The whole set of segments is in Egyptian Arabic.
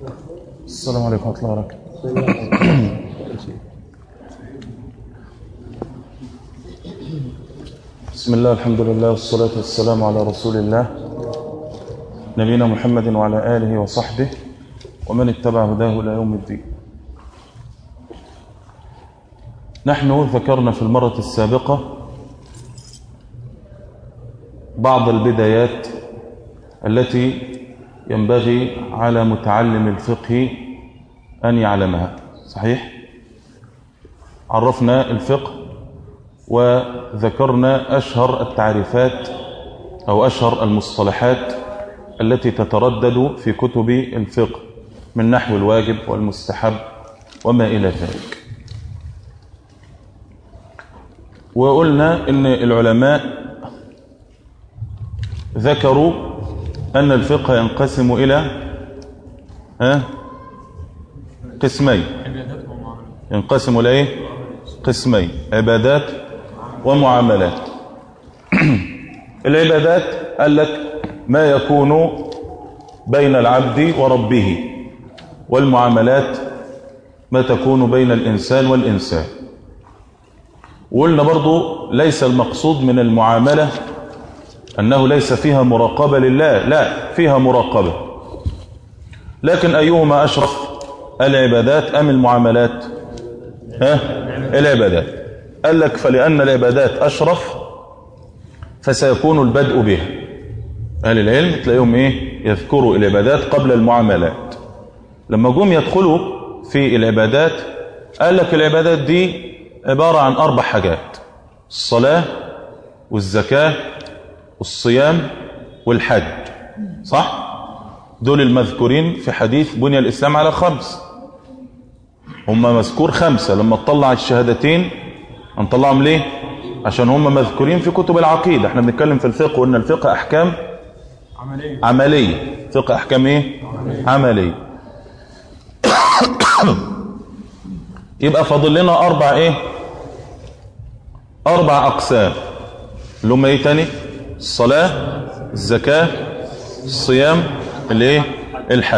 السلام عليكم ورحمة الله وبركاته بسم الله الحمد لله والصلاة والسلام على رسول الله نبينا محمد وعلى آله وصحبه ومن اتبع هداه إلى يوم الدين نحن ذكرنا في المرة السابقة بعض البدايات التي ينبغي على متعلم الفقه أن يعلمها صحيح؟ عرفنا الفقه وذكرنا أشهر التعريفات أو أشهر المصطلحات التي تتردد في كتب الفقه من نحو الواجب والمستحب وما إلى ذلك وقلنا إن العلماء ذكروا أن الفقه ينقسم إلى ها قسمين ينقسم إلى إيه قسمين عبادات ومعاملات العبادات قال لك ما يكون بين العبد وربه والمعاملات ما تكون بين الإنسان والإنسان وقلنا برضو ليس المقصود من المعاملة أنه ليس فيها مراقبة لله لا فيها مراقبة لكن أيهما أشرف العبادات أم المعاملات ها العبادات قال لك فلأن العبادات أشرف فسيكون البدء بها أهل العلم تلاقيهم إيه يذكروا العبادات قبل المعاملات لما جم يدخلوا في العبادات قال لك العبادات دي عبارة عن أربع حاجات الصلاة والزكاة والصيام والحج صح دول المذكورين في حديث بني الإسلام على خمس هم مذكور خمسة لما تطلع الشهادتين هنطلعهم ليه عشان هم مذكورين في كتب العقيدة احنا بنتكلم في الفقه وان الفقه احكام عملية عملية فقه احكام ايه عملية يبقى فاضل لنا اربع ايه اربع اقسام اللي هم ايه تاني الصلاة الزكاة الصيام الايه الحج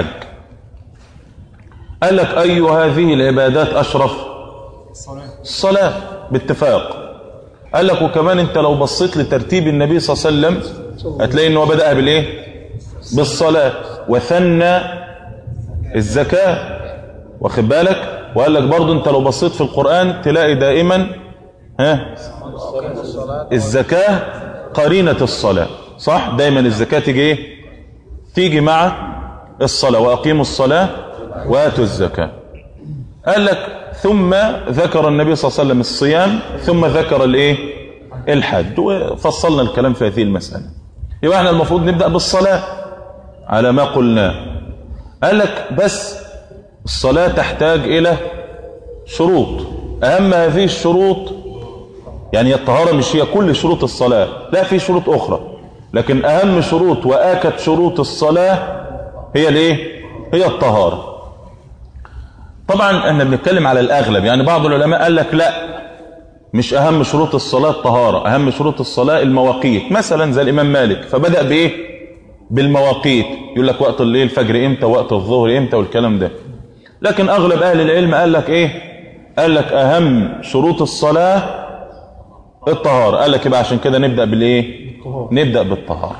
قال لك اي هذه العبادات اشرف الصلاة الصلاة باتفاق قال لك وكمان انت لو بصيت لترتيب النبي صلى الله عليه وسلم هتلاقي انه بدأ بالايه بالصلاة وثنى الزكاة واخد بالك وقال لك برضو انت لو بصيت في القرآن تلاقي دائما ها الزكاة قرينة الصلاة صح دايما الزكاة تيجي ايه تيجي مع الصلاة واقيموا الصلاة واتوا الزكاة قال لك ثم ذكر النبي صلى الله عليه وسلم الصيام ثم ذكر الايه الحج وفصلنا الكلام في هذه المسألة يبقى احنا المفروض نبدأ بالصلاة على ما قلناه قال لك بس الصلاة تحتاج إلى شروط أهم هذه الشروط يعني الطهارة مش هي كل شروط الصلاة لا في شروط أخرى لكن أهم شروط وآكد شروط الصلاة هي الايه هي الطهارة طبعا احنا بنتكلم على الأغلب يعني بعض العلماء قال لك لا مش أهم شروط الصلاة الطهارة أهم شروط الصلاة المواقيت مثلا زي الإمام مالك فبدأ بإيه بالمواقيت يقول لك وقت الليل الفجر إمتى وقت الظهر إمتى والكلام ده لكن أغلب أهل العلم قال لك إيه قال لك أهم شروط الصلاة الطهارة قال لك يبقى عشان كده نبدأ بالإيه نبدأ بالطهارة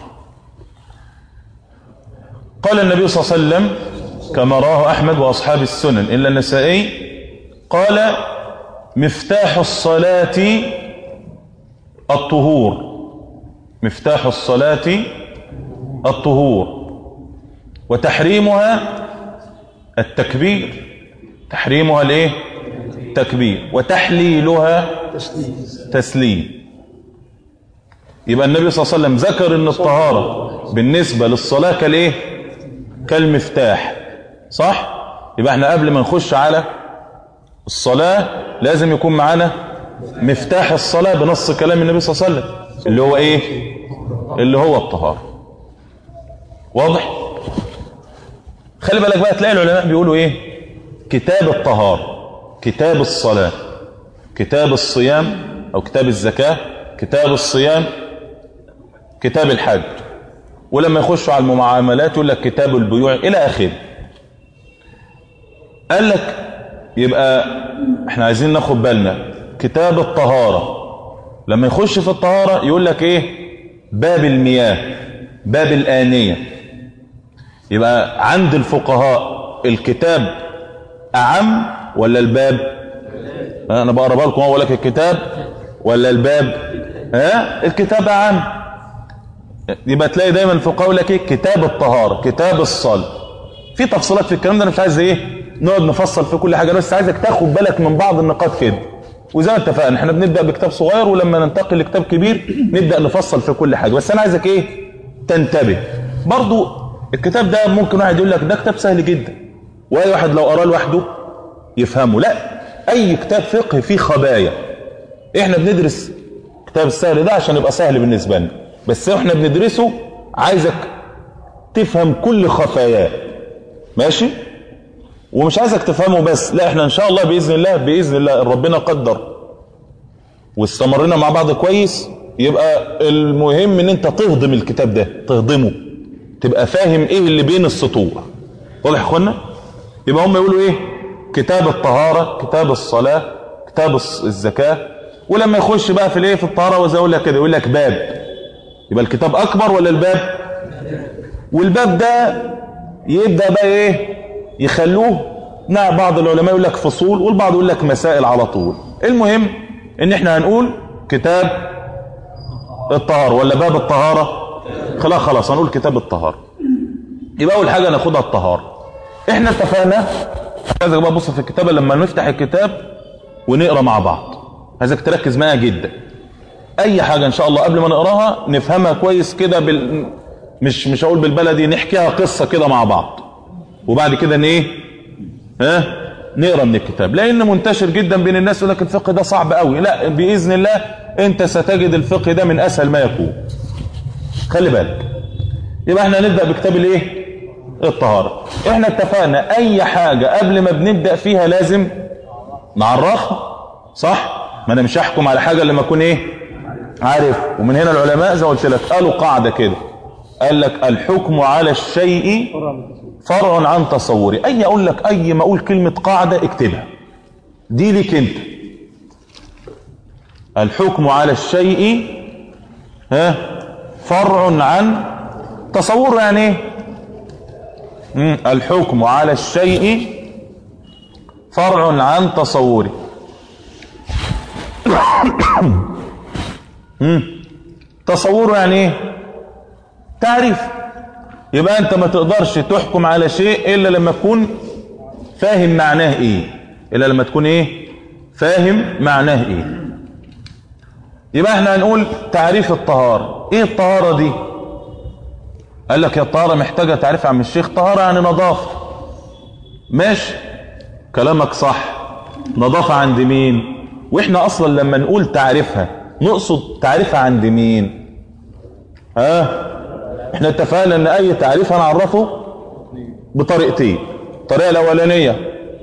قال النبي صلى الله عليه وسلم كما راه أحمد وأصحاب السنن إلا النسائي قال مفتاح الصلاة الطهور مفتاح الصلاة الطهور وتحريمها التكبير تحريمها الايه تكبير وتحليلها تسليم يبقى النبي صلى الله عليه وسلم ذكر ان الطهارة بالنسبة للصلاة كالايه كالمفتاح صح يبقى احنا قبل ما نخش على الصلاة لازم يكون معانا مفتاح الصلاة بنص كلام النبي صلى الله عليه وسلم اللي هو ايه اللي هو الطهارة واضح خلي بالك بقى تلاقي العلماء بيقولوا ايه كتاب الطهارة كتاب الصلاة كتاب الصيام او كتاب الزكاة كتاب الصيام كتاب الحج ولما يخشوا على المعاملات يقول لك كتاب البيوع الى اخره قال لك يبقى احنا عايزين ناخد بالنا كتاب الطهارة لما يخش في الطهارة يقول لك ايه باب المياه باب الآنية يبقى عند الفقهاء الكتاب أعم ولا الباب انا بقربها لكم اقول لك الكتاب ولا الباب ها الكتاب أعم يبقى تلاقي دايما الفقهاء يقول لك ايه كتاب الطهارة كتاب الصلاة في تفصيلات في الكلام ده انا مش عايز ايه نقعد نفصل في كل حاجة بس عايزك تاخد بالك من بعض النقاط كده وزي ما اتفقنا احنا بنبدأ بكتاب صغير ولما ننتقل لكتاب كبير نبدأ نفصل في كل حاجة بس انا عايزك ايه تنتبه برضو الكتاب ده ممكن واحد يقول لك ده كتاب سهل جدا واي واحد لو قراه لوحده يفهمه لا اي كتاب فقه فيه خبايا احنا بندرس كتاب السهل ده عشان يبقى سهل بالنسبة لنا بس احنا بندرسه عايزك تفهم كل خفاياه ماشي ومش عايزك تفهمه بس لا احنا ان شاء الله باذن الله باذن الله ربنا قدر واستمرنا مع بعض كويس يبقى المهم ان انت تهضم الكتاب ده تهضمه تبقى فاهم ايه اللي بين السطور واضح يا اخوانا يبقى هم يقولوا ايه كتاب الطهارة كتاب الصلاة كتاب الزكاة ولما يخش بقى في الايه في الطهارة وزي اقول لك كده يقول لك باب يبقى الكتاب اكبر ولا الباب والباب ده يبدأ بقى ايه يخلوه نعم بعض العلماء يقول لك فصول والبعض يقول لك مسائل على طول المهم ان احنا هنقول كتاب الطهارة ولا باب الطهارة خلاص خلاص هنقول كتاب الطهارة يبقى اول حاجة ناخدها الطهارة احنا اتفقنا عايزك بقى بص في الكتاب لما نفتح الكتاب ونقرا مع بعض عايزك تركز معايا جدا اي حاجة ان شاء الله قبل ما نقراها نفهمها كويس كده بال... مش مش هقول بالبلدي نحكيها قصة كده مع بعض وبعد كده ايه ها نقرا من الكتاب لان منتشر جدا بين الناس يقول لك الفقه ده صعب قوي لا باذن الله انت ستجد الفقه ده من اسهل ما يكون خلي بالك يبقى احنا نبدا بكتاب الايه الطهاره احنا اتفقنا اي حاجه قبل ما بنبدا فيها لازم نعرفها صح ما انا مش هحكم على حاجه لما اكون ايه عارف ومن هنا العلماء زي ما قلت لك قالوا قاعده كده قال لك الحكم على الشيء فرع عن تصوري اي اقول لك اي ما اقول كلمة قاعدة اكتبها دي ليك انت الحكم على الشيء ها فرع عن تصوره يعني ايه مم، الحكم على الشيء فرع عن تصوري مم، تصوره يعني ايه تعريف يبقى انت ما تقدرش تحكم على شيء الا لما تكون فاهم معناه ايه الا لما تكون ايه فاهم معناه ايه يبقى احنا هنقول تعريف الطهارة ايه الطهارة دي قال لك يا الطهارة محتاجة تعريف يا عم الشيخ طهارة يعني نظافة ماشي كلامك صح نظافة عند مين واحنا اصلا لما نقول تعريفها نقصد تعريفها عند مين ها احنا اتفقنا ان اي تعريف هنعرفه بطريقتين الطريقه الاولانيه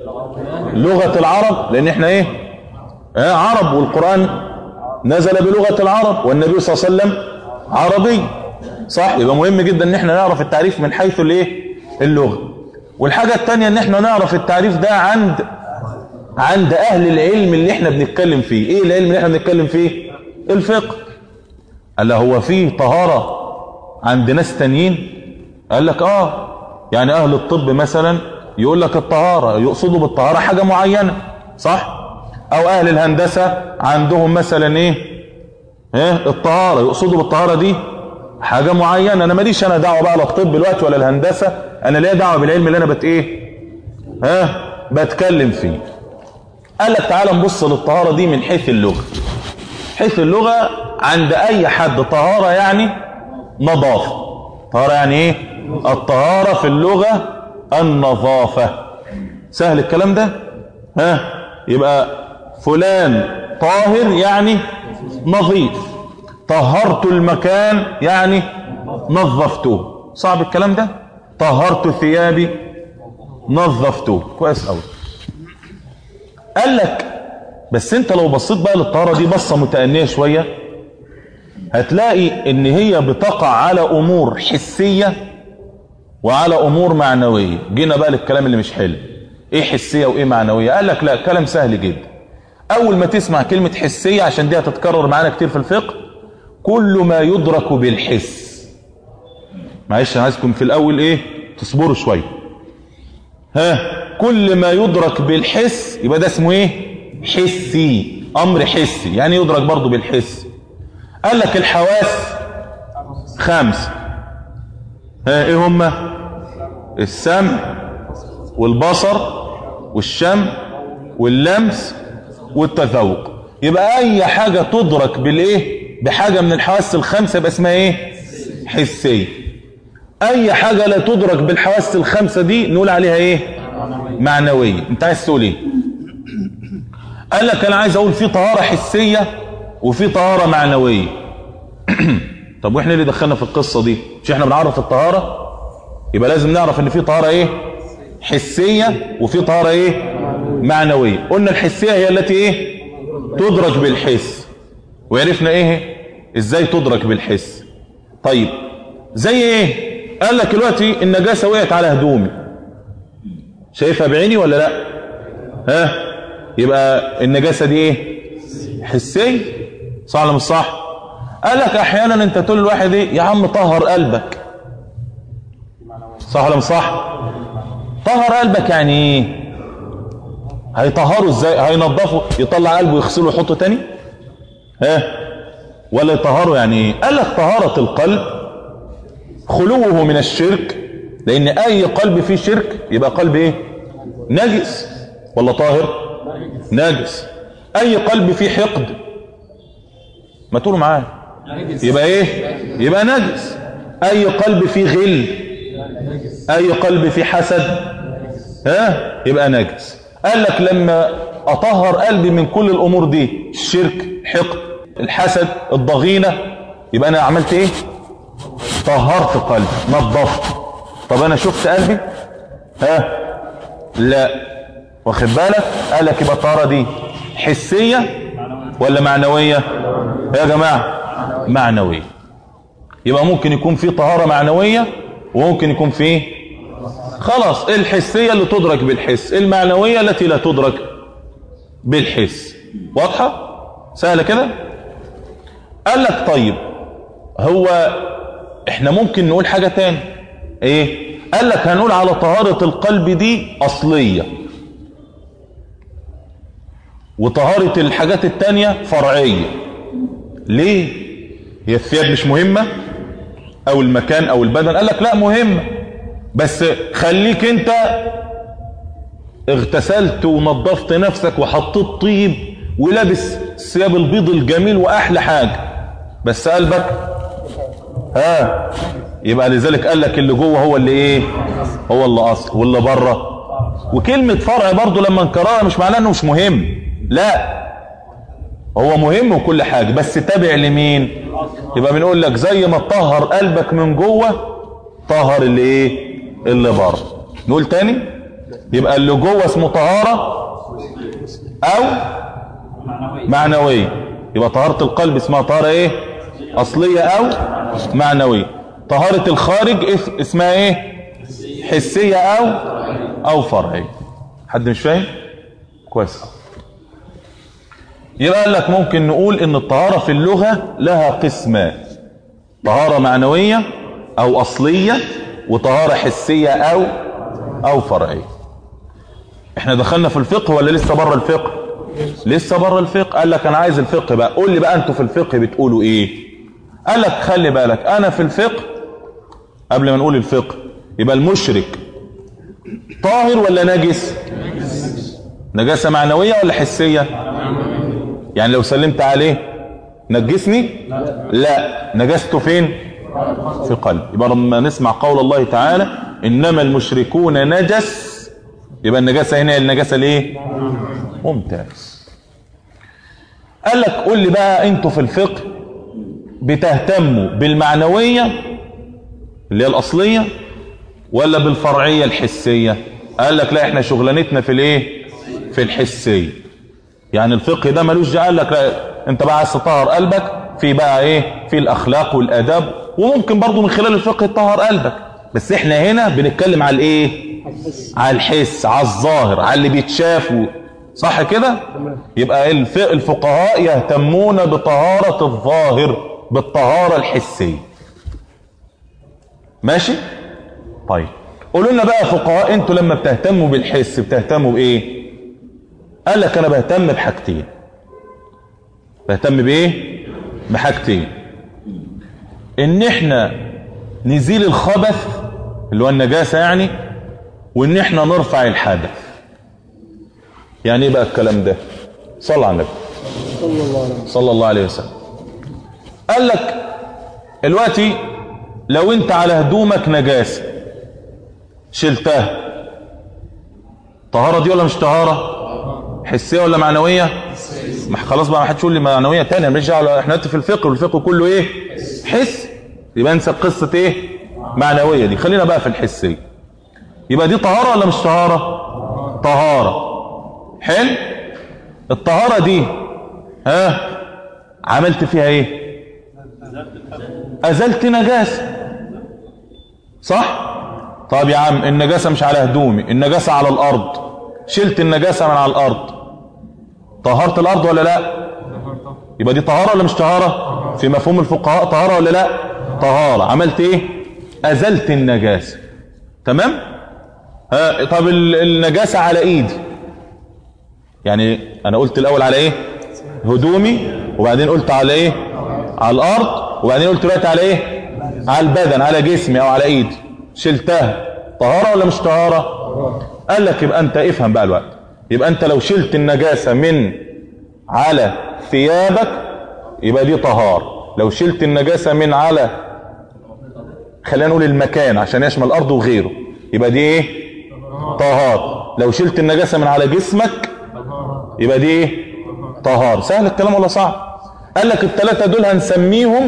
لغه العرب لان احنا ايه اه عرب والقران نزل بلغه العرب والنبي صلى الله عليه وسلم عربي صح يبقى مهم جدا ان احنا نعرف التعريف من حيث الايه اللغه والحاجه الثانيه ان احنا نعرف التعريف ده عند عند اهل العلم اللي احنا بنتكلم فيه ايه العلم اللي احنا بنتكلم فيه الفقه قال هو فيه طهاره عند ناس تانيين قال لك اه يعني اهل الطب مثلا يقول لك الطهارة يقصدوا بالطهارة حاجة معينة صح او اهل الهندسة عندهم مثلا ايه ايه الطهارة يقصدوا بالطهارة دي حاجة معينة انا ماليش انا دعوة بقى لا الطب دلوقتي ولا الهندسة انا ليا دعوة بالعلم اللي انا بت ايه ها بتكلم فيه قال لك تعالى نبص للطهارة دي من حيث اللغة حيث اللغة عند اي حد طهارة يعني نظافة طهارة يعني ايه الطهارة في اللغة النظافة سهل الكلام ده ها يبقى فلان طاهر يعني نظيف طهرت المكان يعني نظفته صعب الكلام ده طهرت ثيابي نظفته كويس قوي قال لك بس انت لو بصيت بقى للطهارة دي بصة متأنية شوية هتلاقي ان هي بتقع على امور حسية وعلى امور معنوية جينا بقى للكلام اللي مش حلو ايه حسية وايه معنوية قال لك لا كلام سهل جدا اول ما تسمع كلمة حسية عشان دي هتتكرر معانا كتير في الفقه كل ما يدرك بالحس معلش انا عايزكم في الاول ايه تصبروا شوية ها كل ما يدرك بالحس يبقى ده اسمه ايه حسي امر حسي يعني يدرك برضه بالحس قال لك الحواس خمس ها ايه هما السمع والبصر والشم واللمس والتذوق يبقى اي حاجة تدرك بالايه بحاجة من الحواس الخمسة يبقى اسمها ايه حسية اي حاجة لا تدرك بالحواس الخمسة دي نقول عليها ايه معنوية انت عايز تقول ايه قال لك انا عايز اقول في طهارة حسية وفي طهارة معنوية طب واحنا اللي دخلنا في القصة دي مش احنا بنعرف الطهارة يبقى لازم نعرف ان في طهارة ايه حسية وفي طهارة ايه معنوية قلنا الحسية هي التي ايه تدرك بالحس وعرفنا ايه ازاي تدرك بالحس طيب زي ايه قال لك دلوقتي النجاسة وقعت على هدومي شايفها بعيني ولا لا ها يبقى النجاسة دي ايه حسية صح ولا مش صح قال لك احيانا انت تقول لواحد ايه يا عم طهر قلبك صح ولا مش صح طهر قلبك يعني ايه هيطهره ازاي هينضفه يطلع قلبه يغسله ويحطه تاني ها ولا يطهره يعني ايه قال لك طهارة القلب خلوه من الشرك لان اي قلب فيه شرك يبقى قلب ايه نجس ولا طاهر نجس اي قلب فيه حقد ما تقولوا معايا يبقى ايه يبقى نجس اي قلب فيه غل اي قلب فيه حسد ها يبقى نجس قال لك لما اطهر قلبي من كل الامور دي الشرك حقد الحسد الضغينة يبقى انا عملت ايه طهرت قلبي نظفت طب انا شفت قلبي ها لا واخد بالك قال لك يبقى الطهارة دي حسية ولا معنوية يا جماعة معنوية يبقى ممكن يكون في طهارة معنوية وممكن يكون في خلاص الحسية اللي تدرك بالحس المعنوية التي لا تدرك بالحس واضحة سهلة كده قال لك طيب هو احنا ممكن نقول حاجة تاني ايه قال لك هنقول على طهارة القلب دي اصلية وطهارة الحاجات التانية فرعية ليه هي الثياب مش مهمة او المكان او البدن قال لك لا مهمة بس خليك انت اغتسلت ونظفت نفسك وحطيت طيب ولابس الثياب البيض الجميل واحلى حاجة بس قلبك ها يبقى لذلك قال لك اللي جوه هو اللي ايه هو اللي اصل واللي بره وكلمة فرع برضو لما نكررها مش معناه انه مش مهم لا هو مهم وكل حاجة بس تابع لمين يبقى بنقول لك زي ما تطهر قلبك من جوه طهر اللي ايه اللي بره نقول تاني يبقى اللي جوه اسمه طهارة او معنوية يبقى طهارة القلب اسمها طهارة ايه اصلية او معنوية طهارة الخارج اسمها ايه حسية او او فرعية حد مش فاهم كويس يبقى قال لك ممكن نقول ان الطهارة في اللغة لها قسمان طهارة معنوية او اصلية وطهارة حسية او او فرعية احنا دخلنا في الفقه ولا لسه بره الفقه لسه بره الفقه قال لك انا عايز الفقه بقى قول لي بقى انتوا في الفقه بتقولوا ايه قال لك خلي بالك انا في الفقه قبل ما نقول الفقه يبقى المشرك طاهر ولا نجس نجاسة معنوية ولا حسية يعني لو سلمت عليه نجسني لا نجسته فين في قلب يبقى لما نسمع قول الله تعالى انما المشركون نجس يبقى النجاسة هنا النجاسة ليه ممتاز قال لك قول لي بقى انتوا في الفقه بتهتموا بالمعنوية اللي هي الأصلية ولا بالفرعية الحسية قال لك لا احنا شغلانتنا في الايه في الحسية يعني الفقه ده ملوش دعوه قال لك لا انت بقى عايز تطهر قلبك في بقى ايه في الاخلاق والاداب وممكن برضو من خلال الفقه تطهر قلبك بس احنا هنا بنتكلم على الايه على الحس على الظاهر على اللي بيتشاف و- صح كده يبقى الف- الفقهاء يهتمون بطهارة الظاهر بالطهارة الحسية ماشي طيب قولوا لنا بقى فقهاء انتوا لما بتهتموا بالحس بتهتموا بايه قال لك انا بهتم بحاجتين بهتم بايه بحاجتين ان احنا نزيل الخبث اللي هو النجاسة يعني وان احنا نرفع الحدث يعني ايه بقى الكلام ده صلى على النبي صلى الله عليه وسلم صلى الله عليه وسلم قال لك دلوقتي لو انت على هدومك نجاسة شلتها طهارة دي ولا مش طهارة حسية ولا معنوية ما خلاص بقى ما حدش يقول لي معنوية تاني مش دعوة احنا دلوقتي في الفقه والفقه كله ايه حس يبقى انسى قصة ايه معنوية دي خلينا بقى في الحسية يبقى دي طهارة ولا مش طهارة طهارة حلو الطهارة دي ها عملت فيها ايه ازلت نجاسة صح طب يا عم النجاسة مش على هدومي النجاسة على الارض شلت النجاسة من على الارض طهرت الارض ولا لا يبقى دي طهارة ولا مش طهارة في مفهوم الفقهاء طهارة ولا لا طهارة عملت ايه ازلت النجاسة تمام ها طب ال- النجاسة على ايدي يعني انا قلت الاول على ايه هدومي وبعدين قلت على ايه على الارض وبعدين قلت دلوقتي على ايه على البدن على جسمي او على ايدي شلتها طهارة ولا مش طهارة قال لك يبقى انت افهم بقى الوقت يبقى انت لو شلت النجاسة من على ثيابك يبقى دي طهار لو شلت النجاسة من على خلينا نقول المكان عشان يشمل الارض وغيره يبقى دي ايه طهار لو شلت النجاسة من على جسمك يبقى دي ايه طهار سهل الكلام ولا صعب قال لك الثلاثة دول هنسميهم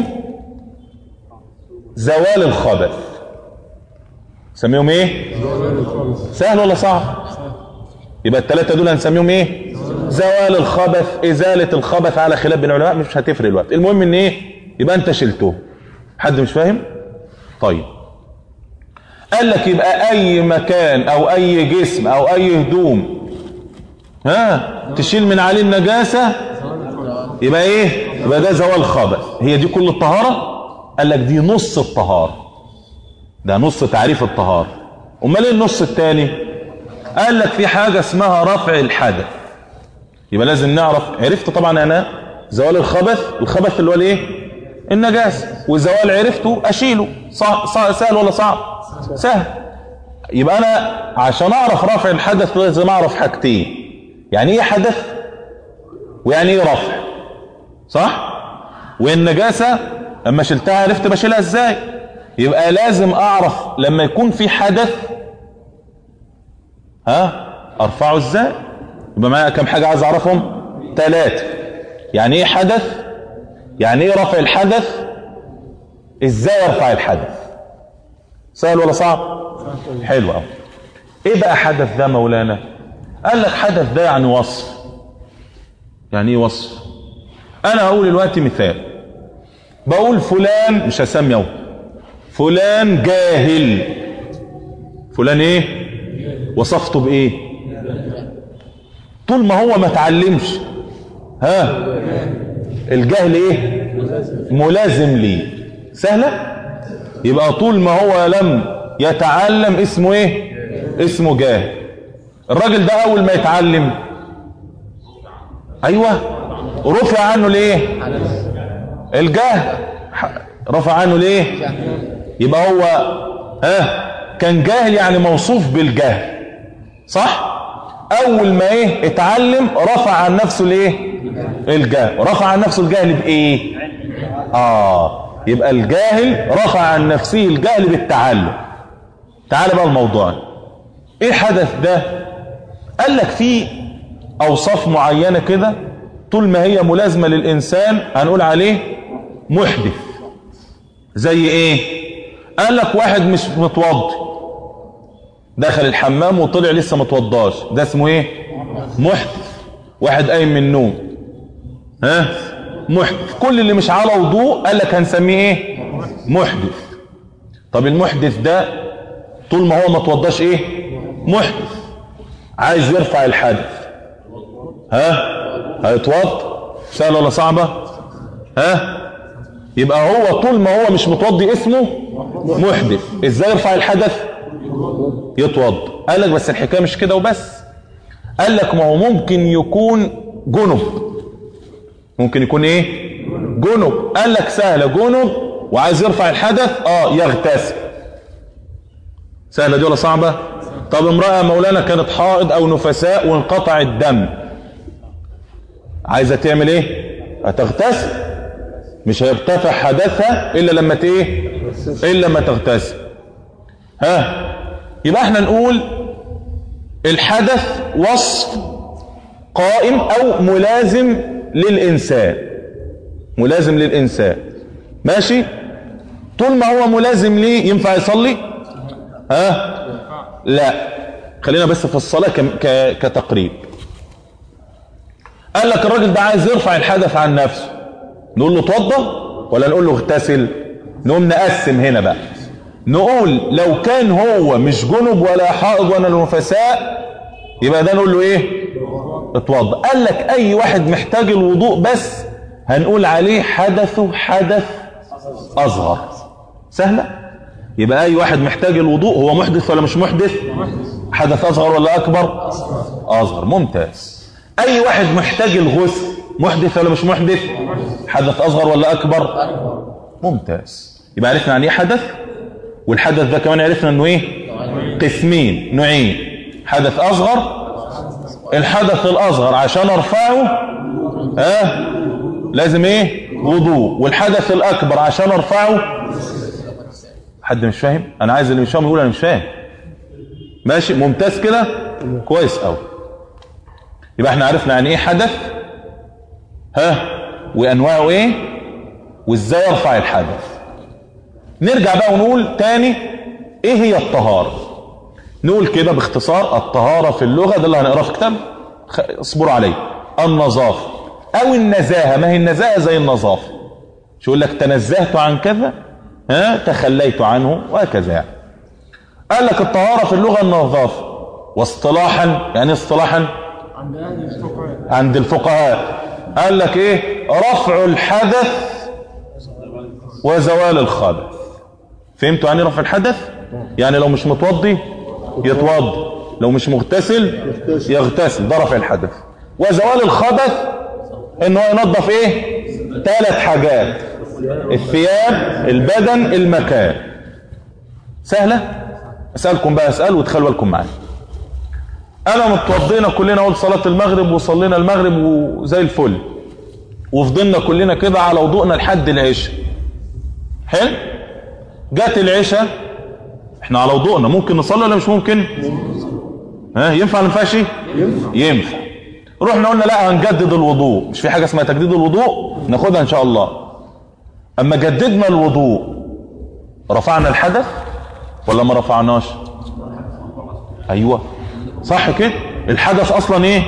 زوال الخبث نسميهم ايه سهل ولا صعب يبقى الثلاثة دول هنسميهم ايه زوال الخبث ازالة الخبث على خلاف بين العلماء مش هتفرق الوقت المهم ان ايه يبقى انت شلته حد مش فاهم طيب قال لك يبقى اي مكان او اي جسم او اي هدوم ها تشيل من عليه النجاسة يبقى ايه يبقى ده زوال خبث هي دي كل الطهارة قال لك دي نص الطهارة ده نص تعريف الطهارة امال ايه النص التاني قال لك في حاجة اسمها رفع الحدث يبقى لازم نعرف عرفت طبعا انا زوال الخبث الخبث اللي هو الايه النجاسة وزوال عرفته اشيله صع... صع... سهل ولا صعب سهل يبقى انا عشان اعرف رفع الحدث لازم اعرف حاجتين يعني ايه حدث ويعني ايه رفع صح والنجاسة لما شلتها عرفت بشيلها ازاي يبقى لازم اعرف لما يكون في حدث ها ارفعه ازاي يبقى معايا كم حاجة عايز اعرفهم ثلاثة يعني ايه حدث يعني ايه رفع الحدث ازاي ارفع الحدث سهل ولا صعب حلو قوي ايه بقى حدث ده مولانا قال لك حدث ده يعني وصف يعني ايه وصف انا هقول دلوقتي مثال بقول فلان مش هسميه فلان جاهل فلان ايه وصفته بايه طول ما هو ما اتعلمش ها الجهل ايه ملازم ليه سهلة يبقى طول ما هو لم يتعلم اسمه ايه اسمه جاهل الراجل ده اول ما يتعلم ايوه رفع عنه ليه الجهل رفع عنه ليه يبقى هو ها كان جاهل يعني موصوف بالجهل صح اول ما ايه اتعلم رفع عن نفسه الايه الجهل رفع عن نفسه الجهل بايه اه يبقى الجاهل رفع عن نفسه الجهل بالتعلم تعال بقى الموضوع ايه حدث ده قال لك في اوصاف معينة كده طول ما هي ملازمة للانسان هنقول عليه محدث زي ايه قال لك واحد مش متوضي دخل الحمام وطلع لسه متوضاش ده اسمه ايه محدث واحد قايم من النوم ها محدث كل اللي مش على وضوء قال لك هنسميه ايه محدث طب المحدث ده طول ما هو ما توضاش ايه محدث عايز يرفع الحدث ها هيتوضى سهله ولا صعبه ها يبقى هو طول ما هو مش متوضي اسمه محدث ازاي يرفع الحدث يتوضى قال لك بس الحكايه مش كده وبس قال لك ما هو ممكن يكون جنب ممكن يكون ايه جنب قال لك سهله جنب وعايز يرفع الحدث اه يغتسل سهله دي ولا صعبه طب امراه مولانا كانت حائض او نفساء وانقطع الدم عايزه تعمل ايه هتغتسل مش هيرتفع حدثها الا لما ت- ايه الا لما تغتسل ها يبقى احنا نقول الحدث وصف قائم او ملازم للانسان ملازم للانسان ماشي طول ما هو ملازم ليه ينفع يصلي ها لا خلينا بس في الصلاة ك- ك- كتقريب قال لك الراجل ده عايز يرفع الحدث عن نفسه نقول له اتوضى ولا نقول له اغتسل نقوم نقسم هنا بقى نقول لو كان هو مش جنب ولا حائض ولا نفساء يبقى ده نقول له ايه اتوضى قال لك اي واحد محتاج الوضوء بس هنقول عليه حدثه حدث اصغر سهله يبقى اي واحد محتاج الوضوء هو محدث ولا مش محدث حدث اصغر ولا اكبر اصغر ممتاز اي واحد محتاج الغسل محدث ولا مش محدث حدث اصغر ولا اكبر ممتاز يبقى عرفنا يعني ايه حدث والحدث ده كمان عرفنا انه ايه قسمين نوعين حدث اصغر الحدث الاصغر عشان ارفعه اه لازم ايه وضوء والحدث الاكبر عشان ارفعه حد مش فاهم انا عايز اللي مش فاهم يقول انا مش فاهم ماشي ممتاز كده كويس قوي يبقى احنا عرفنا يعني ايه حدث ها وانواعه ايه وازاي ارفع الحدث نرجع بقى ونقول تاني ايه هي الطهارة نقول كده باختصار الطهارة في اللغة ده اللي هنقراه في كتاب خ- اصبروا عليه النظافة او النزاهة ما هي النزاهة زي النظافة شو يقول لك تنزهت عن كذا ها تخليت عنه وهكذا يعني قال لك الطهارة في اللغة النظافة واصطلاحا يعني اصطلاحا عند أهل الفقهاء عند الفقهاء قال لك ايه رفع الحدث وزوال الخبث فهمتوا يعني رفع الحدث يعني لو مش متوضي يتوضى لو مش مغتسل يغتسل ده رفع الحدث وزوال الخبث ان هو ينظف ايه ثلاث حاجات الثياب البدن المكان سهلة اسألكم بقى اسأل وتخلوا بالكم معايا انا متوضينا كلنا قلت صلاة المغرب وصلينا المغرب وزي الفل وفضلنا كلنا كده على وضوءنا لحد العشاء حلو جت العشاء احنا على وضوءنا ممكن نصلي ولا مش ممكن ها ينفع ولا ما ينفعش ينفع رحنا قلنا لا هنجدد الوضوء مش في حاجه اسمها تجديد الوضوء ناخدها ان شاء الله اما جددنا الوضوء رفعنا الحدث ولا ما رفعناش ايوه صح كده الحدث اصلا ايه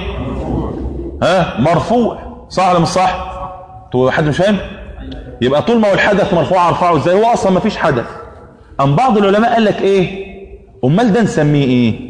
ها مرفوع صح ولا مش صح تو حد مش فاهم يبقى طول ما هو الحدث مرفوع ارفعه ازاي هو اصلا ما فيش حدث ام بعض العلماء قال لك ايه امال ده نسميه ايه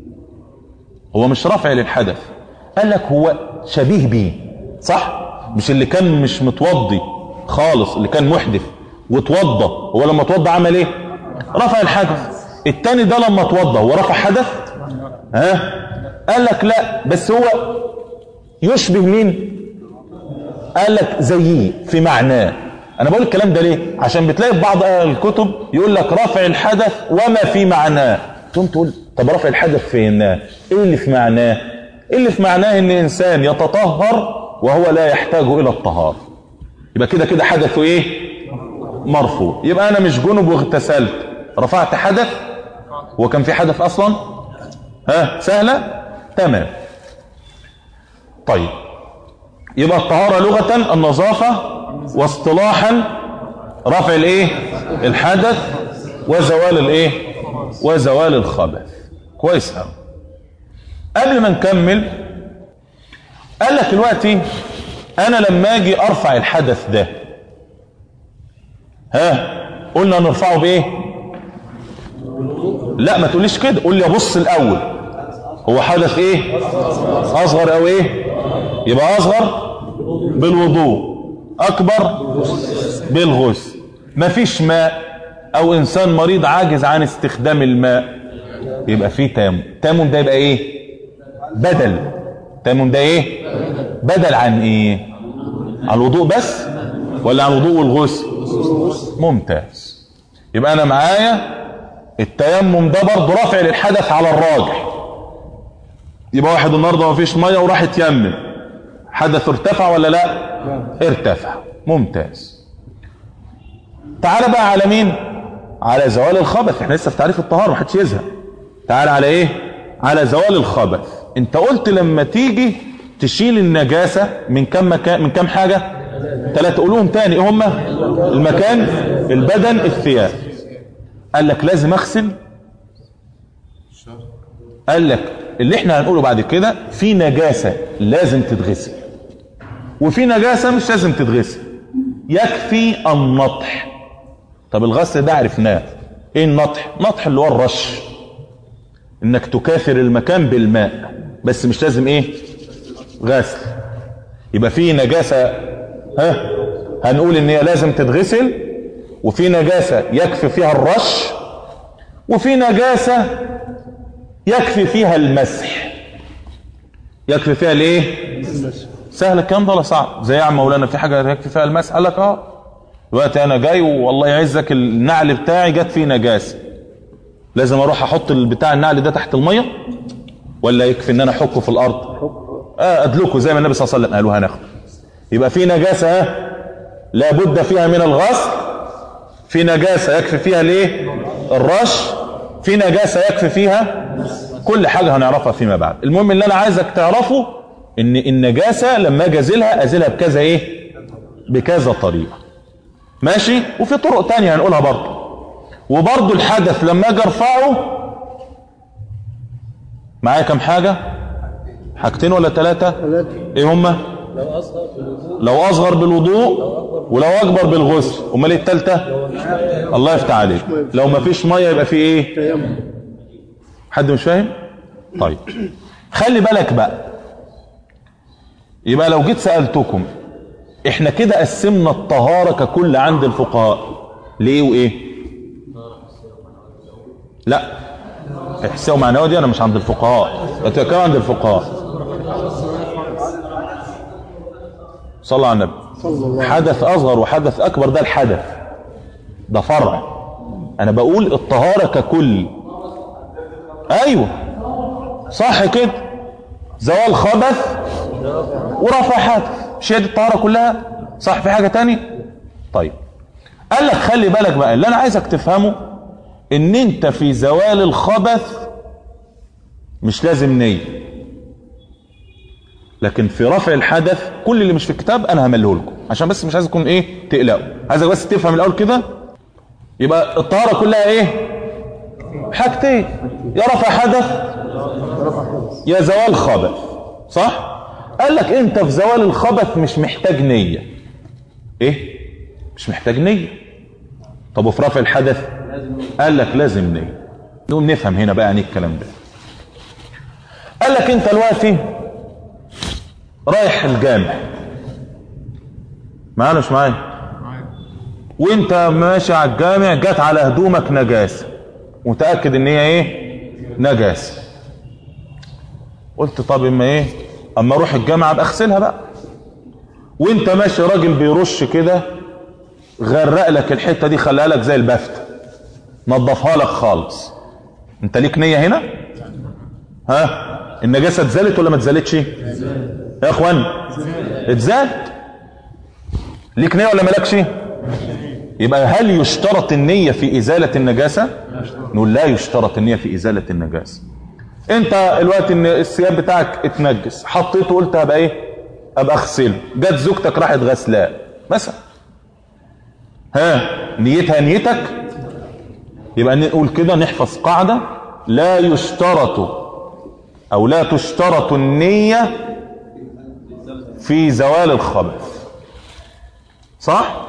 هو مش رافع للحدث قال لك هو شبيه بيه صح مش اللي كان مش متوضي خالص اللي كان محدث وتوضى هو لما توضى عمل ايه رفع الحدث التاني ده لما توضى هو رفع حدث ها قال لك لا بس هو يشبه مين قال لك زيه في معناه انا بقول الكلام ده ليه عشان بتلاقي في بعض الكتب يقول لك رفع الحدث وما في معناه تقوم تقول طب رفع الحدث فين ايه اللي في معناه ايه اللي في معناه ان انسان يتطهر وهو لا يحتاج الى الطهارة يبقى كده كده حدثه ايه مرفوع يبقى انا مش جنب واغتسلت رفعت حدث هو كان في حدث اصلا ها سهلة تمام طيب يبقى الطهارة لغة النظافة واصطلاحا رفع الايه الحدث وزوال الايه وزوال الخبث كويس قوي قبل ما نكمل قال لك دلوقتي انا لما اجي ارفع الحدث ده ها قلنا نرفعه بايه لا ما تقوليش كده قول لي ابص الاول هو حدث ايه اصغر او ايه يبقى اصغر بالوضوء اكبر بالغسل مفيش ماء او انسان مريض عاجز عن استخدام الماء يبقى فيه تيمم تيمم ده يبقى ايه بدل تيمم ده ايه بدل عن ايه عن الوضوء بس ولا عن الوضوء والغسل ممتاز يبقى انا معايا التيمم ده برضه رافع للحدث على الراجح يبقى واحد النهارده ما فيش ميه وراح يتيمم حدث ارتفع ولا لا ارتفع ممتاز تعال بقى على مين على زوال الخبث احنا لسه في تعريف الطهاره محدش يزهق تعال على ايه على زوال الخبث انت قلت لما تيجي تشيل النجاسه من كم مكان من كم حاجه ثلاثه قولهم تاني ايه هم المكان البدن الثياب قال لك لازم اغسل قال لك اللي احنا هنقوله بعد كده في نجاسة لازم تتغسل وفي نجاسة مش لازم تتغسل يكفي النطح طب الغسل ده عرفناه ايه النطح نطح اللي هو الرش انك تكاثر المكان بالماء بس مش لازم ايه غسل يبقى في نجاسة ها هنقول ان هي لازم تتغسل وفي نجاسة يكفي فيها الرش وفي نجاسة يكفي فيها المسح يكفي فيها الايه سهل الكلام ده ولا صعب زي يا عم مولانا في حاجه يكفي فيها المسح قال لك اه دلوقتي انا جاي والله يعزك النعل بتاعي جت فيه نجاسه لازم اروح احط بتاع النعل ده تحت الميه ولا يكفي ان انا احكه في الارض اه ادلكه زي ما النبي صلى الله عليه وسلم قال وهناخد يبقى في نجاسه اه لابد فيها من الغسل في نجاسه يكفي فيها الايه الرش في نجاسه يكفي فيها كل حاجة هنعرفها فيما بعد المهم اللي انا عايزك تعرفه ان النجاسة لما اجي ازيلها ازيلها بكذا ايه بكذا طريقة ماشي وفي طرق تانية هنقولها برضه وبرضه الحدث لما اجي ارفعه معايا كم حاجة حاجتين ولا ثلاثة ايه هما لو اصغر بالوضوء ولو اكبر بالغسل امال ايه الثالثة الله يفتح عليك لو ما فيش مية يبقى في ايه تيمم حد مش فاهم طيب خلي بالك بقى يبقى لو جيت سألتكم احنا كده قسمنا الطهارة ككل عند الفقهاء ليه وايه لا احساء ومعنوية دي انا مش عند الفقهاء بتكلم عند الفقهاء صلى على النبي صلى الله عليه حدث اصغر وحدث اكبر ده الحدث ده فرع انا بقول الطهارة ككل ايوه صح كده زوال خبث ورفع حدث مش هي دي الطهارة كلها صح في حاجة تاني طيب قال لك خلي بالك بقى اللي انا عايزك تفهمه ان انت في زوال الخبث مش لازم نية لكن في رفع الحدث كل اللي مش في الكتاب انا همله لكم عشان بس مش عايزكم ايه تقلقوا عايزك بس تفهم الاول كده يبقى الطهارة كلها ايه حاجتين يا رفع حدث يا زوال خبث صح قال لك انت في زوال الخبث مش محتاج نية ايه مش محتاج نية طب وفي رفع الحدث قال لك لازم نية نقوم نفهم هنا بقى يعني الكلام ده قال لك انت دلوقتي رايح الجامع معانا مش معايا وانت ماشي على الجامع جت على هدومك نجاسه متاكد ان هي ايه نجاسه قلت طب اما ايه اما اروح الجامعه ابقى اغسلها بقى وانت ماشي راجل بيرش كده غرق لك الحته دي خلاها لك زي البفته نظفها لك خالص انت ليك نيه هنا ها النجاسه اتزالت ولا ما اتزالتش يا اخوان اتزالت ليك نيه ولا مالكش يبقى هل يشترط النية في إزالة النجاسة نقول لا يشترط النية في إزالة النجاسة انت الوقت ان الثياب بتاعك اتنجس حطيته قلت هبقى ايه ابقى اغسله جت زوجتك راحت غسلاه مثلا ها نيتها نيتك يبقى نقول كده نحفظ قاعدة لا يشترط او لا تشترط النية في زوال الخبث صح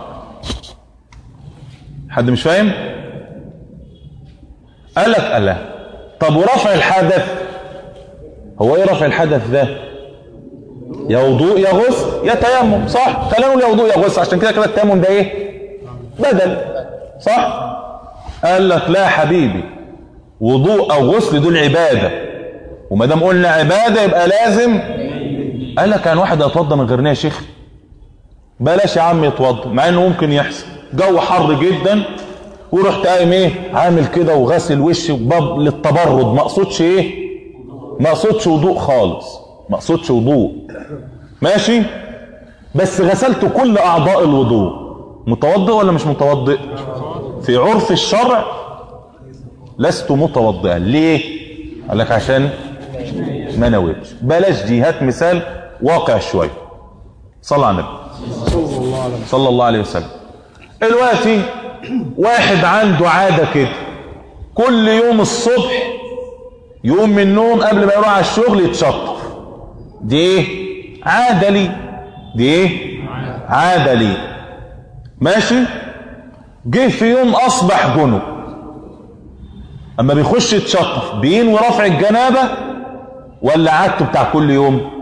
حد مش فاهم قال لك الله طب ورفع الحدث هو ايه رفع الحدث ده يا وضوء يا غسل يا تيمم صح خلينا نقول يا وضوء يا غسل عشان كده كده التيمم ده ايه بدل صح قال لك لا يا حبيبي وضوء او غسل دول عباده وما دام قلنا عباده يبقى لازم قال لك كان واحد يتوضى من غير نية يا شيخ بلاش يا عم يتوضى مع انه ممكن يحصل جو حر جدا ورحت قايم ايه عامل كده وغسل وشي باب للتبرد ما اقصدش ايه ما اقصدش وضوء خالص ما اقصدش وضوء ماشي بس غسلت كل اعضاء الوضوء متوضئ ولا مش متوضئ في عرف الشرع لست متوضئا ليه قال لك عشان ما نويتش بلاش دي هات مثال واقع شويه صلى على النبي صلى الله عليه وسلم صلى الله عليه وسلم دلوقتي واحد عنده عادة كده كل يوم الصبح يقوم من النوم قبل ما يروح على الشغل يتشطف دي ايه عادة لي دي ايه عادة لي ماشي جه في يوم اصبح جنب اما بيخش يتشطف بينوي رفع الجنابة ولا عادته بتاع كل يوم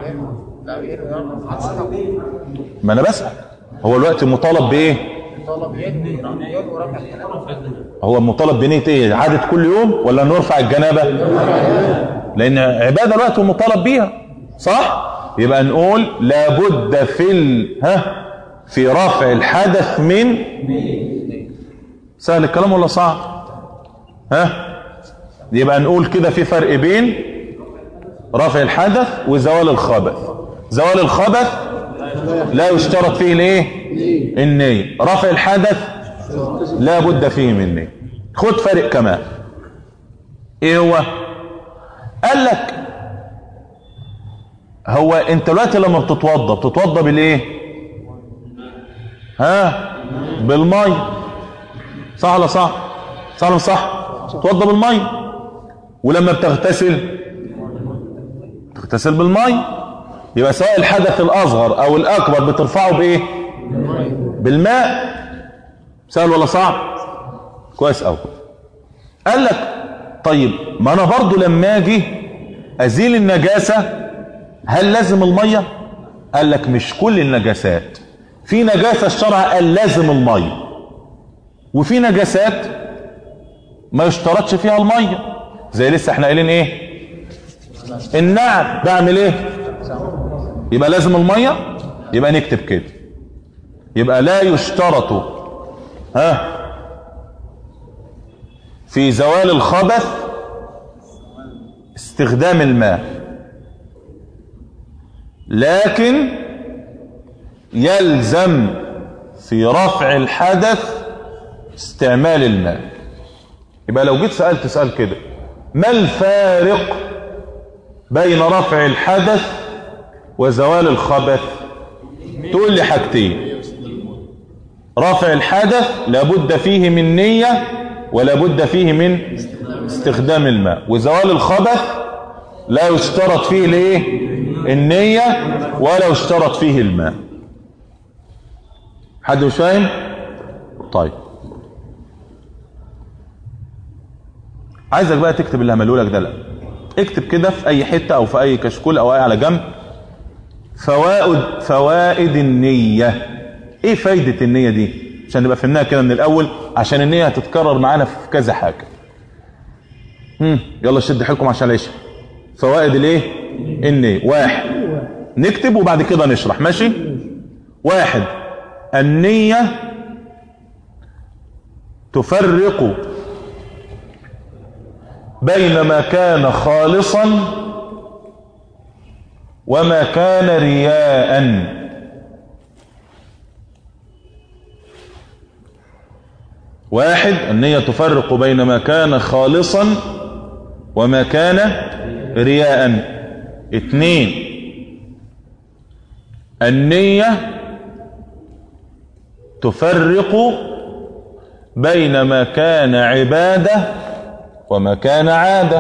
ما انا بسأل هو الوقت مطالب بايه هو مطالب بنية ايه عادة كل يوم ولا نرفع الجنابة لان عبادة الوقت مطالب بيها صح يبقى نقول لابد في ال... ها في رفع الحدث من سهل الكلام ولا صعب ها يبقى نقول كده في فرق بين رفع الحدث وزوال الخبث زوال الخبث لا يشترط فيه الايه النية رفع الحدث لا بد فيه من نية خد فرق كمان ايه هو قال لك هو انت دلوقتي لما بتتوضى بتتوضى بالايه ها بالمي صح ولا صح صح ولا صح تتوضى بالمي ولما بتغتسل تغتسل بالمي يبقى سواء الحدث الاصغر او الاكبر بترفعه بايه بالماء سهل ولا صعب كويس قوي قال لك طيب ما انا برضو لما اجي ازيل النجاسة هل لازم المية قال لك مش كل النجاسات في نجاسة الشرع قال لازم المية وفي نجاسات ما يشترطش فيها المية زي لسه احنا قايلين ايه النعم بعمل ايه يبقى لازم المية يبقى نكتب كده يبقى لا يشترط ها في زوال الخبث استخدام الماء لكن يلزم في رفع الحدث استعمال الماء يبقى لو جيت سألت سأل كده ما الفارق بين رفع الحدث وزوال الخبث تقول لي حاجتين رفع الحدث لابد فيه من نية ولا بد فيه من استخدام الماء وزوال الخبث لا يشترط فيه الايه النية ولا يشترط فيه الماء حد مش فاهم طيب عايزك بقى تكتب اللي هملوا لك ده لا اكتب كده في اي حتة او في اي كشكول او اي على جنب فوائد فوائد النية ايه فايدة النية دي عشان نبقى فهمناها كده من الاول عشان النية هتتكرر معانا في كذا حاجة هم. يلا شد حيلكم عشان العشاء فوائد الايه النية واحد نكتب وبعد كده نشرح ماشي واحد النية تفرق بين ما كان خالصا وما كان رياء واحد النية تفرق بين ما كان خالصا وما كان رياء اثنين النية تفرق بين ما كان عبادة وما كان عادة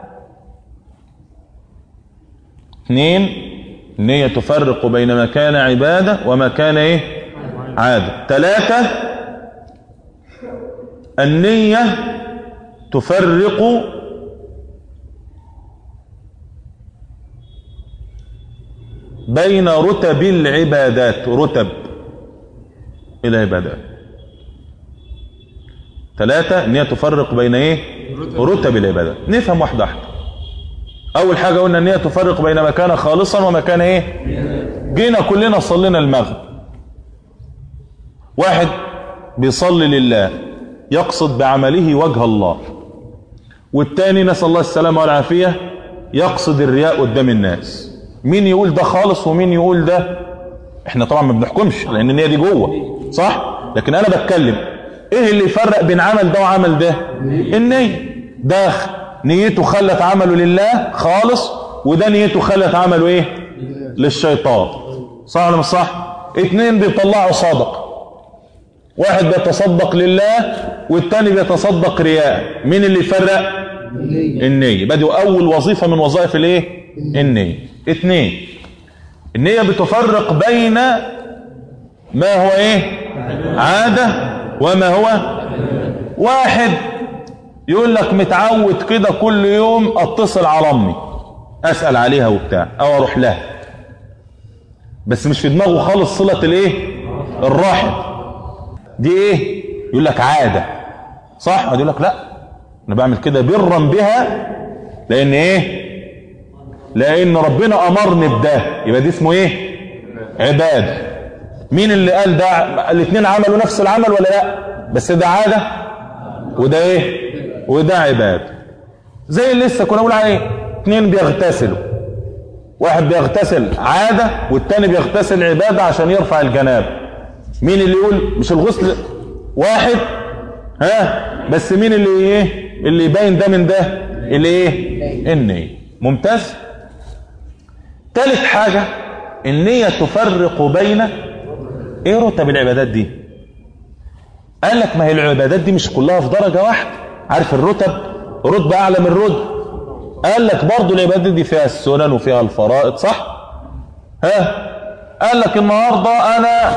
اثنين النية تفرق بين ما كان عبادة وما كان ايه عادة ثلاثة النية تفرق بين رتب العبادات رتب العبادات ثلاثة ان هي تفرق بين ايه رتب العبادات نفهم واحدة واحدة اول حاجة قلنا ان هي تفرق بين ما كان خالصا وما كان ايه جينا كلنا صلينا المغرب واحد بيصلي لله يقصد بعمله وجه الله والتاني نسأل الله السلامة والعافية يقصد الرياء قدام الناس مين يقول ده خالص ومين يقول ده احنا طبعا ما بنحكمش لان النية دي جوه صح لكن انا بتكلم ايه اللي يفرق بين عمل ده وعمل ده النية ده نيته خلت عمله لله خالص وده نيته خلت عمله ايه للشيطان صح ولا مش صح اتنين بيطلعوا صدقه واحد بيتصدق لله والتاني بيتصدق رياء مين اللي يفرق النية بدأوا أول وظيفة من وظائف الايه النية اتنين النية بتفرق بين ما هو ايه عادة وما هو واحد يقول لك متعود كده كل يوم اتصل على امي اسأل عليها وبتاع او اروح لها بس مش في دماغه خالص صلة الايه الرحم دي ايه يقول لك عادة صح يقول لك لا انا بعمل كده برا بها لان ايه لان ربنا امرني بده يبقى دي اسمه ايه عباده مين اللي قال ده الاثنين عملوا نفس العمل ولا لا بس ده عاده وده ايه وده عباده زي اللي لسه كنا بنقول عليه اثنين بيغتسلوا واحد بيغتسل عاده والتاني بيغتسل عباده عشان يرفع الجنابه مين اللي يقول مش الغسل واحد ها بس مين اللي ايه اللي يبين ده من ده اللي ايه النية ممتاز ثالث حاجة النية تفرق بين ايه رتب العبادات دي قال لك ما هي العبادات دي مش كلها في درجة واحدة عارف الرتب رتبة اعلى من رتب قال لك برضو العبادات دي فيها السنن وفيها الفرائض صح ها قال لك النهاردة انا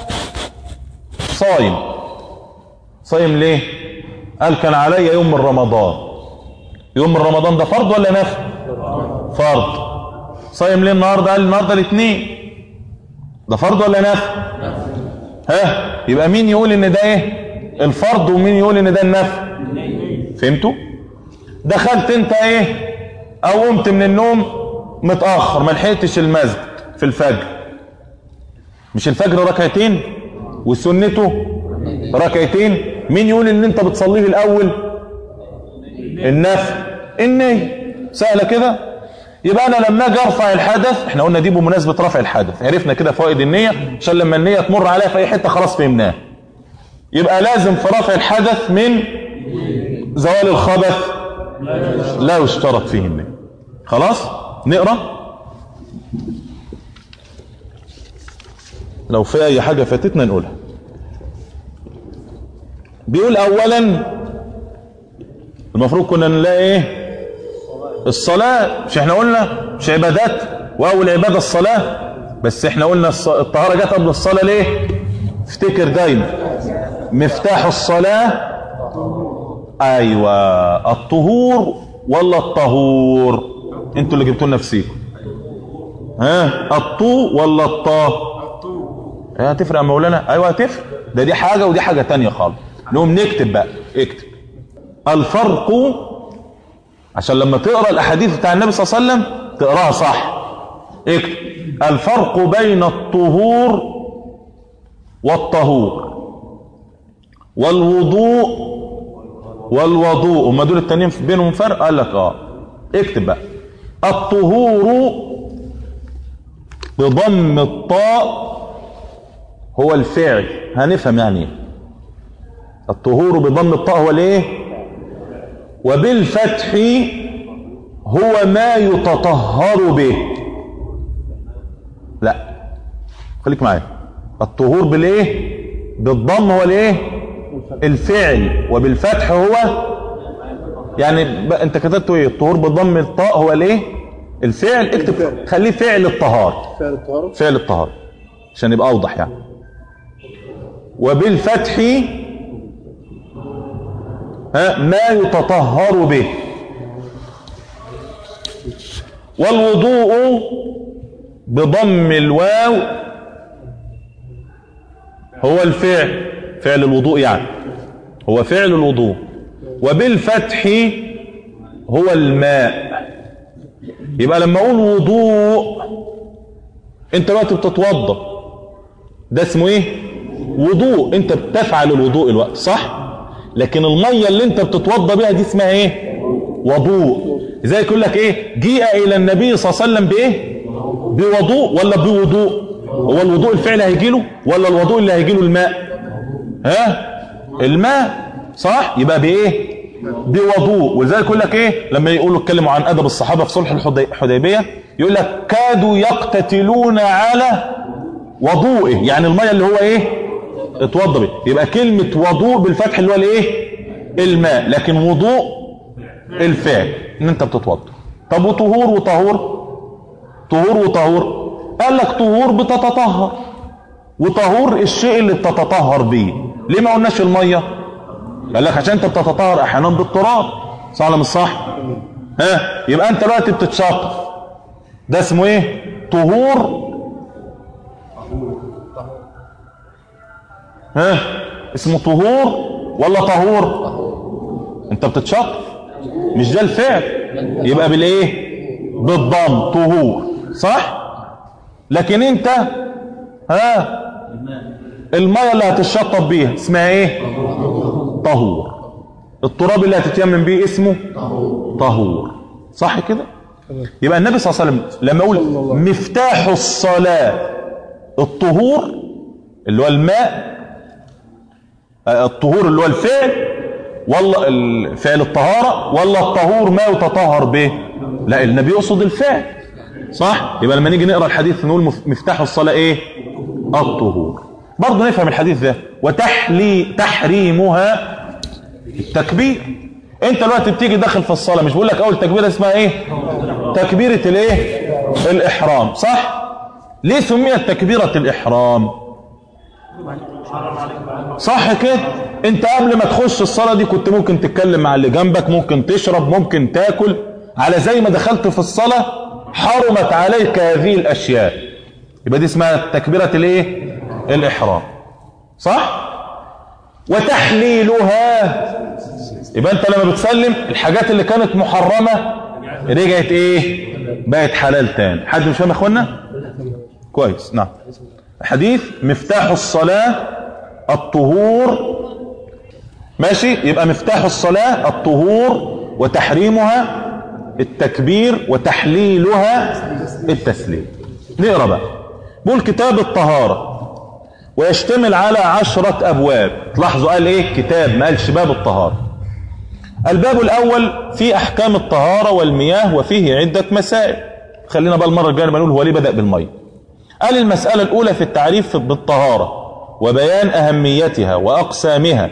صايم صايم ليه قال كان علي يوم من رمضان يوم من رمضان ده فرض ولا نفل فرض صايم ليه النهارده قال النهارده الاثنين ده فرض ولا نفل ها يبقى مين يقول ان ده ايه الفرض ومين يقول ان ده النفل فهمتوا دخلت انت ايه او قمت من النوم متاخر ما لحقتش المسجد في الفجر مش الفجر ركعتين وسنته ركعتين مين يقول ان انت بتصليه الاول النفل النية سهلة كده يبقى انا لما اجي ارفع الحدث احنا قلنا دي بمناسبة رفع الحدث عرفنا كده فوائد النية عشان لما النية تمر عليها في اي حتة خلاص فهمناها يبقى لازم في رفع الحدث من زوال الخبث لا يشترط فيه النية خلاص نقرأ لو في اي حاجة فاتتنا نقولها بيقول اولا المفروض كنا نلاقي ايه الصلاة مش احنا قلنا مش عبادات واول عبادة الصلاة بس احنا قلنا الطهارة جت قبل الصلاة ليه افتكر دايما مفتاح الصلاة ايوه الطهور ولا الطهور انتوا اللي جبتوا لنا فسيكم ها الطو ولا الطا هتفرق يا مولانا ايوه هتفرق ده دي حاجة ودي حاجة تانية خالص نقوم نكتب بقى اكتب الفرق عشان لما تقرا الاحاديث بتاع النبي صلى الله عليه وسلم تقراها صح اكتب الفرق بين الطهور والطهور والوضوء والوضوء هما دول التانيين بينهم فرق قال لك اه اكتب بقى الطهور بضم الطاء هو الفعل هنفهم يعني ايه الطهور بضم الطاء هو الايه وبالفتح هو ما يتطهر به لا خليك معايا الطهور بالايه بالضم هو الايه الفعل وبالفتح هو يعني انت كتبته ايه الطهور بضم الطاء هو الايه الفعل اكتب خليه فعل الطهار فعل الطهارة فعل الطهارة عشان يبقى اوضح يعني وبالفتح ها ما يتطهر به والوضوء بضم الواو هو الفعل فعل الوضوء يعني هو فعل الوضوء وبالفتح هو الماء يبقى لما اقول وضوء انت دلوقتي بتتوضا ده اسمه ايه وضوء انت بتفعل الوضوء الوقت صح لكن الميه اللي انت بتتوضا بيها دي اسمها ايه وضوء زي يقول لك ايه جيء الى النبي صلى الله عليه وسلم بايه بوضوء ولا بوضوء هو الوضوء الفعل هيجي له ولا الوضوء اللي هيجي له الماء ها الماء صح يبقى بايه بوضوء ولذلك يقول لك ايه لما يقولوا اتكلموا عن ادب الصحابه في صلح الحدي- الحديبيه يقول لك كادوا يقتتلون على وضوئه يعني الميه اللي هو ايه اتوضى بيه يبقى كلمه وضوء بالفتح اللي هو الايه الماء لكن وضوء الفعل ان انت بتتوضا طب وطهور وطهور طهور وطهور قال لك طهور بتتطهر وطهور الشيء اللي بتتطهر بيه ليه ما قلناش الميه قال لك عشان انت بتتطهر احيانا بالتراب صح ولا مش صح ها يبقى انت دلوقتي بتتشطف ده اسمه ايه طهور ها اسمه طهور ولا طهور انت بتتشطف مش ده الفعل يبقى بالايه بالضم طهور صح لكن انت ها الميه اللي هتتشطف بيها اسمها ايه طهور التراب اللي هتتيمم بيه اسمه طهور صح كده يبقى النبي صلى الله عليه وسلم لما يقول مفتاح الصلاة الطهور اللي هو الماء آه، الطهور اللي هو الفعل ولا الفعل الطهارة ولا الطهور ما يتطهر به لا النبي يقصد الفعل صح يبقى لما نيجي نقرا الحديث نقول مف- مفتاح الصلاة ايه الطهور برضه نفهم الحديث ده وتحلي تحريمها التكبير انت دلوقتي بتيجي داخل في الصلاه مش بقول لك اول تكبيره اسمها ايه تكبيره الايه الاحرام صح ليه سميت تكبيره الاحرام صح كده انت قبل ما تخش الصلاه دي كنت ممكن تتكلم مع اللي جنبك ممكن تشرب ممكن تاكل على زي ما دخلت في الصلاه حرمت عليك هذه الاشياء يبقى دي اسمها تكبيره الايه الاحرام صح وتحليلها يبقى انت لما بتسلم الحاجات اللي كانت محرمة رجعت ايه بقت حلال تاني حد مش فاهم يا اخوانا كويس نعم حديث مفتاح الصلاة الطهور ماشي يبقى مفتاح الصلاة الطهور وتحريمها التكبير وتحليلها التسليم نقرا بقى بقول كتاب الطهارة ويشتمل على عشرة أبواب تلاحظوا قال إيه كتاب ما قالش باب الطهارة الباب الأول في أحكام الطهارة والمياه وفيه عدة مسائل خلينا بقى المرة الجاية نقول هو ليه بدأ بالمية قال المسألة الأولى في التعريف بالطهارة وبيان أهميتها وأقسامها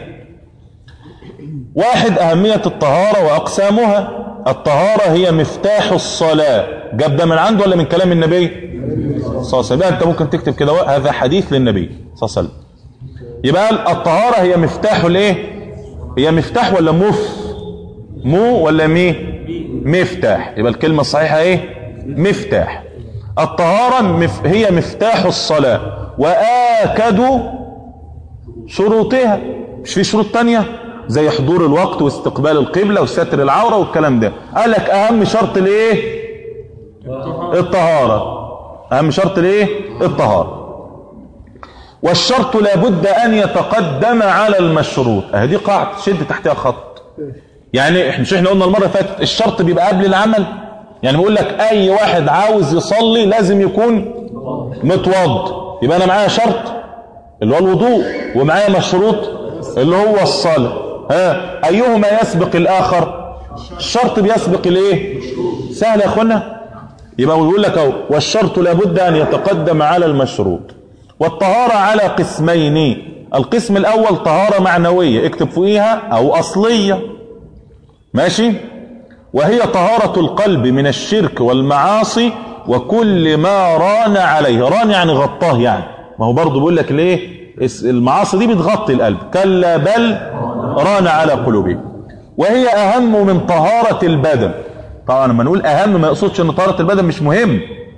واحد أهمية الطهارة وأقسامها الطهارة هي مفتاح الصلاة جاب ده من عنده ولا من كلام النبي صلى الله عليه وسلم انت ممكن تكتب كده هذا حديث للنبي صلى الله عليه وسلم يبقى الطهارة هي مفتاح الايه هي مفتاح ولا مف مو ولا مي مفتاح يبقى الكلمة الصحيحة ايه مفتاح الطهارة مف هي مفتاح الصلاة وآكد شروطها مش في شروط تانية زي حضور الوقت واستقبال القبلة وستر العورة والكلام ده قال لك اهم شرط الايه الطهارة اهم شرط الايه الطهارة والشرط لابد ان يتقدم على المشروط اهي دي قاعدة شد تحتها خط يعني احنا مش احنا قلنا المرة اللي فاتت الشرط بيبقى قبل العمل يعني بيقول لك اي واحد عاوز يصلي لازم يكون متوض يبقى انا معايا شرط اللي هو الوضوء ومعايا مشروط اللي هو الصلاة ها ايهما يسبق الاخر الشرط بيسبق الايه سهل يا اخوانا يبقى بيقول لك اهو والشرط لابد ان يتقدم على المشروط والطهارة على قسمين القسم الاول طهارة معنوية اكتب فوقيها او اصلية ماشي وهي طهارة القلب من الشرك والمعاصي وكل ما ران عليه ران يعني غطاه يعني ما هو برضه بيقول لك ليه المعاصي دي بتغطي القلب كلا بل ران على قلوبهم وهي اهم من طهارة البدن طبعا لما نقول اهم ما يقصدش ان طهارة البدن مش مهم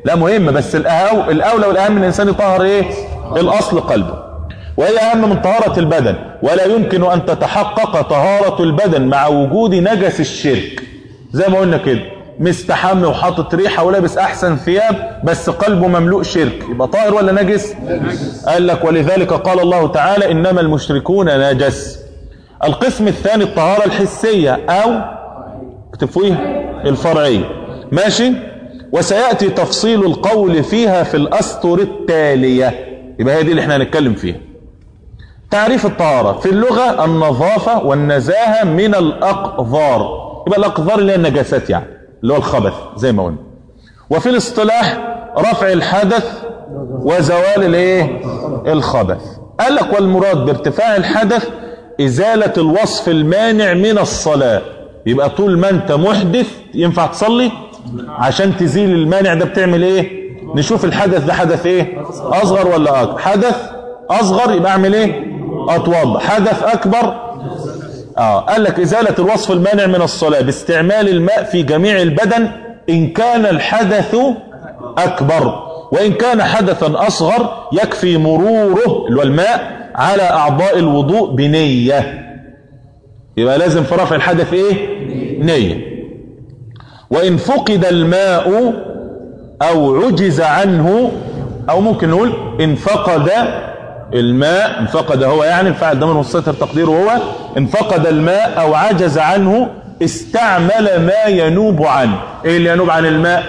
لا مهمة بس الأهو الأولى والأهم من الإنسان يطهر إيه الأصل قلبه وهي أهم من طهارة البدن ولا يمكن أن تتحقق طهارة البدن مع وجود نجس الشرك زي ما قلنا كده مستحمي وحاطط ريحة ولابس أحسن ثياب بس قلبه مملوء شرك يبقى طاهر ولا نجس قال لك ولذلك قال الله تعالى إنما المشركون نجس القسم الثاني الطهارة الحسية أو اكتب فوقيها الفرعية ماشي وسيأتي تفصيل القول فيها في الأسطر التالية يبقى هي دي اللي احنا هنتكلم فيها تعريف الطهارة في اللغة النظافة والنزاهة من الأقذار يبقى الأقذار اللي هي النجاسات يعني اللي هو الخبث زي ما قلنا وفي الاصطلاح رفع الحدث وزوال الايه الخبث قال لك والمراد بارتفاع الحدث إزالة الوصف المانع من الصلاة يبقى طول ما انت محدث ينفع تصلي عشان تزيل المانع ده بتعمل ايه نشوف الحدث ده حدث ايه اصغر ولا اكبر حدث اصغر يبقى اعمل ايه اتوضا حدث اكبر اه قال لك ازالة الوصف المانع من الصلاة باستعمال الماء في جميع البدن ان كان الحدث اكبر وان كان حدثا اصغر يكفي مروره اللي هو الماء على اعضاء الوضوء بنية يبقى لازم في رفع الحدث ايه نية وان فقد الماء او عجز عنه او ممكن نقول ان فقد الماء ان فقد هو يعني الفاعل ده من وسط تقديره هو ان فقد الماء او عجز عنه استعمل ما ينوب عنه ايه اللي ينوب عن الماء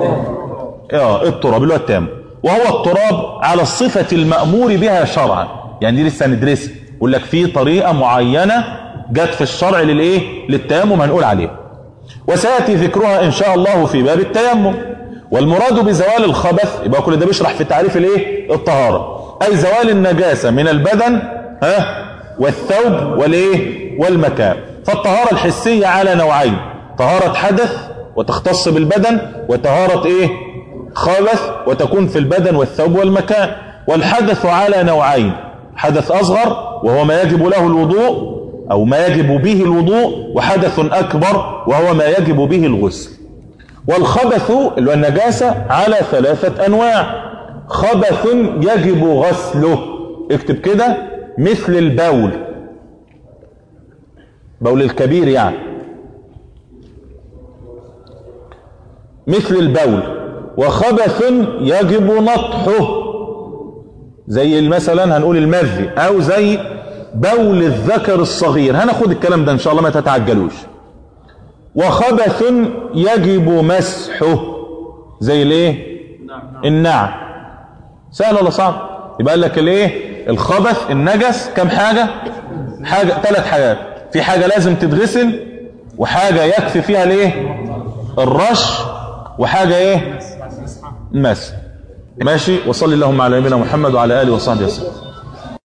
اه التراب اللي هو التام وهو التراب على الصفة المأمور بها شرعا يعني دي لسه هندرسها يقول لك في طريقة معينة جت في الشرع للايه للتيمم هنقول عليها وسيأتي ذكرها إن شاء الله في باب التيمم والمراد بزوال الخبث يبقى كل ده بيشرح في تعريف الايه الطهارة أي زوال النجاسة من البدن ها والثوب والايه والمكان فالطهارة الحسية على نوعين طهارة حدث وتختص بالبدن وطهارة ايه خبث وتكون في البدن والثوب والمكان والحدث على نوعين حدث أصغر وهو ما يجب له الوضوء أو ما يجب به الوضوء وحدث أكبر وهو ما يجب به الغسل والخبث اللي هو النجاسة على ثلاثة أنواع خبث يجب غسله اكتب كده مثل البول بول الكبير يعني مثل البول وخبث يجب نطحه زي مثلا هنقول المذي او زي بول الذكر الصغير هناخد الكلام ده ان شاء الله ما تتعجلوش وخبث يجب مسحه زي الايه النعم سهل ولا صعب يبقى قال لك الايه الخبث النجس كم حاجة حاجة ثلاث حاجات في حاجة لازم تتغسل وحاجة يكفي فيها الايه الرش وحاجة ايه المسح ماشي وصلي اللهم على نبينا محمد وعلى اله وصحبه وسلم